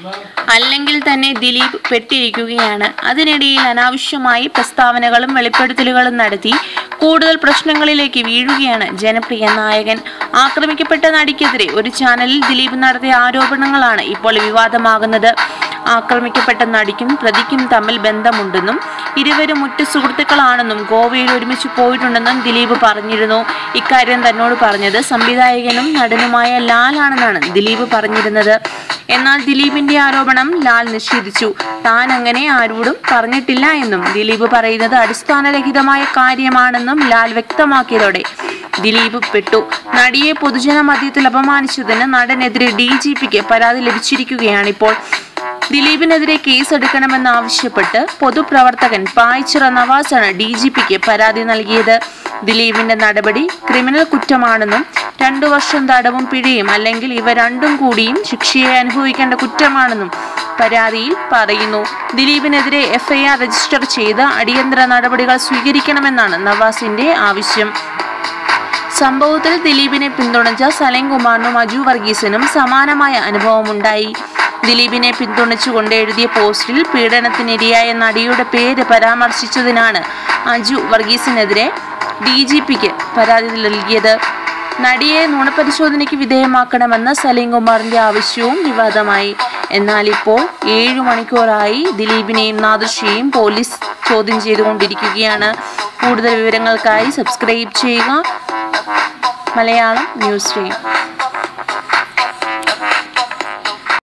അല്ലെങ്കിൽ തന്നെ ദിലീപ് പെട്ടിരിക്കുകയാണ് അതിനിടയിൽ അനാവശ്യമായി പ്രസ്താവനകളും വെളിപ്പെടുത്തലുകളും നടത്തി കൂടുതൽ പ്രശ്നങ്ങളിലേക്ക് വീഴുകയാണ് ജനപ്രിയ നായകൻ ആക്രമിക്കപ്പെട്ട നടിക്കെതിരെ ഒരു ചാനലിൽ ദിലീപ് നടത്തിയ ആരോപണങ്ങളാണ് ഇപ്പോൾ വിവാദമാകുന്നത് ആക്രമിക്കപ്പെട്ട നടിക്കും പ്രതിക്കും തമ്മിൽ ബന്ധമുണ്ടെന്നും ഇരുവരും ഉറ്റ സുഹൃത്തുക്കളാണെന്നും ഗോവയിൽ ഒരുമിച്ച് പോയിട്ടുണ്ടെന്നും ദിലീപ് പറഞ്ഞിരുന്നു ഇക്കാര്യം തന്നോട് പറഞ്ഞത് സംവിധായകനും നടനുമായ ലാലാണെന്നാണ് ദിലീപ് പറഞ്ഞിരുന്നത് എന്നാൽ ദിലീപിന്റെ ആരോപണം ലാൽ നിഷേധിച്ചു താൻ അങ്ങനെ ആരോടും പറഞ്ഞിട്ടില്ല എന്നും ദിലീപ് പറയുന്നത് അടിസ്ഥാനരഹിതമായ കാര്യമാണെന്നും ലാൽ വ്യക്തമാക്കിയതോടെ ദിലീപ് പെട്ടു നടിയെ പൊതുജന മധ്യത്തിൽ അപമാനിച്ചതിന് നടനെതിരെ ഡി ജി പിക്ക് പരാതി ലഭിച്ചിരിക്കുകയാണിപ്പോൾ ദിലീപിനെതിരെ കേസെടുക്കണമെന്നാവശ്യപ്പെട്ട് പൊതുപ്രവർത്തകൻ പായ്ച്ചിറ നവാസാണ് ഡി ജി പിക്ക് പരാതി നൽകിയത് ദിലീപിന്റെ നടപടി ക്രിമിനൽ കുറ്റമാണെന്നും രണ്ടു വർഷം തടവും പിഴയും അല്ലെങ്കിൽ ഇവ രണ്ടും കൂടിയും ശിക്ഷയെ അനുഭവിക്കേണ്ട കുറ്റമാണെന്നും പരാതിയിൽ പറയുന്നു ദിലീപിനെതിരെ എഫ്ഐആർ രജിസ്റ്റർ ചെയ്ത് അടിയന്തര നടപടികൾ സ്വീകരിക്കണമെന്നാണ് നവാസിന്റെ ആവശ്യം സംഭവത്തിൽ ദിലീപിനെ പിന്തുണച്ച സലീം കുമാറിനും അജു വർഗീസിനും സമാനമായ അനുഭവമുണ്ടായി ദിലീപിനെ പിന്തുണച്ചുകൊണ്ട് എഴുതിയ പോസ്റ്റിൽ പീഡനത്തിനിരയായ നടിയുടെ പേര് പരാമർശിച്ചതിനാണ് അജു വർഗീസിനെതിരെ ഡി ജി പിക്ക് പരാതി നൽകിയത് നടിയെ നുണപരിശോധനയ്ക്ക് വിധേയമാക്കണമെന്ന സലീം കുമാറിന്റെ ആവശ്യവും വിവാദമായി എന്നാൽ ഇപ്പോൾ ഏഴു മണിക്കൂറായി ദിലീപിനെയും നാദൃഷിയെയും പോലീസ് ചോദ്യം ചെയ്തുകൊണ്ടിരിക്കുകയാണ് കൂടുതൽ വിവരങ്ങൾക്കായി സബ്സ്ക്രൈബ് ചെയ്യുക മലയാളം ന്യൂസ് സ്ട്രീം